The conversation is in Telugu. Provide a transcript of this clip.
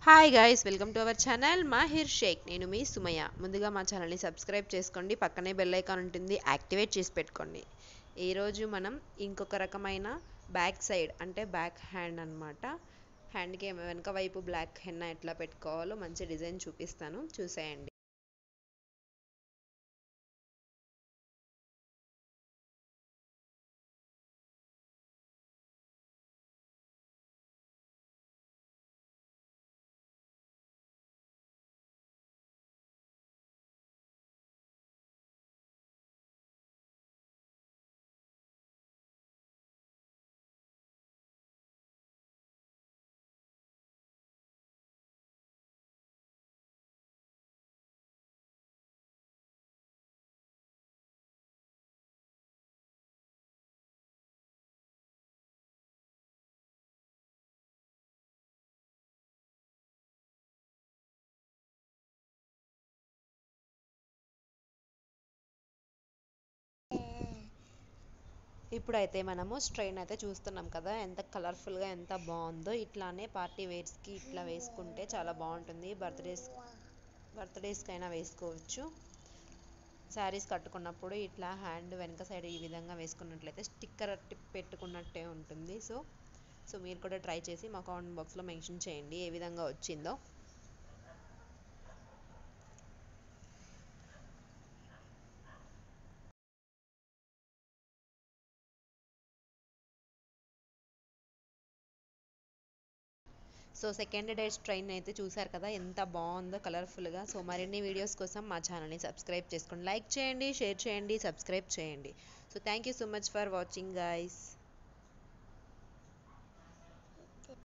hi guys welcome to our channel Mahir Shaikh నేను మీ సుమయ్య ముందుగా మా ఛానల్ని సబ్స్క్రైబ్ చేసుకోండి పక్కనే బెల్ ఐకాన్ ఉంటుంది యాక్టివేట్ చేసి పెట్టుకోండి ఈరోజు మనం ఇంకొక రకమైన బ్యాక్ సైడ్ అంటే బ్యాక్ హ్యాండ్ అనమాట హ్యాండ్కి వెనక వైపు బ్లాక్ హెన్న ఎట్లా పెట్టుకోవాలో మంచి డిజైన్ చూపిస్తాను చూసేయండి ఇప్పుడైతే మనము స్ట్రైన్ అయితే చూస్తున్నాం కదా ఎంత కలర్ఫుల్గా ఎంత బాగుందో ఇట్లానే పార్టీ వేర్స్కి ఇట్లా వేసుకుంటే చాలా బాగుంటుంది బర్త్డేస్ బర్త్డేస్కి అయినా వేసుకోవచ్చు శారీస్ కట్టుకున్నప్పుడు ఇట్లా హ్యాండ్ వెనక సైడ్ ఈ విధంగా వేసుకున్నట్లయితే స్టిక్కర్ టిప్ పెట్టుకున్నట్టే ఉంటుంది సో సో మీరు కూడా ట్రై చేసి మా కామెంట్ బాక్స్లో మెన్షన్ చేయండి ఏ విధంగా వచ్చిందో సో సెకండ్ డే ట్రైన్ అయితే చూసారు కదా ఎంత బాగుందో కలర్ఫుల్గా సో మరిన్ని వీడియోస్ కోసం మా ఛానల్ని సబ్స్క్రైబ్ చేసుకోండి లైక్ చేయండి షేర్ చేయండి సబ్స్క్రైబ్ చేయండి so thank you so much for watching guys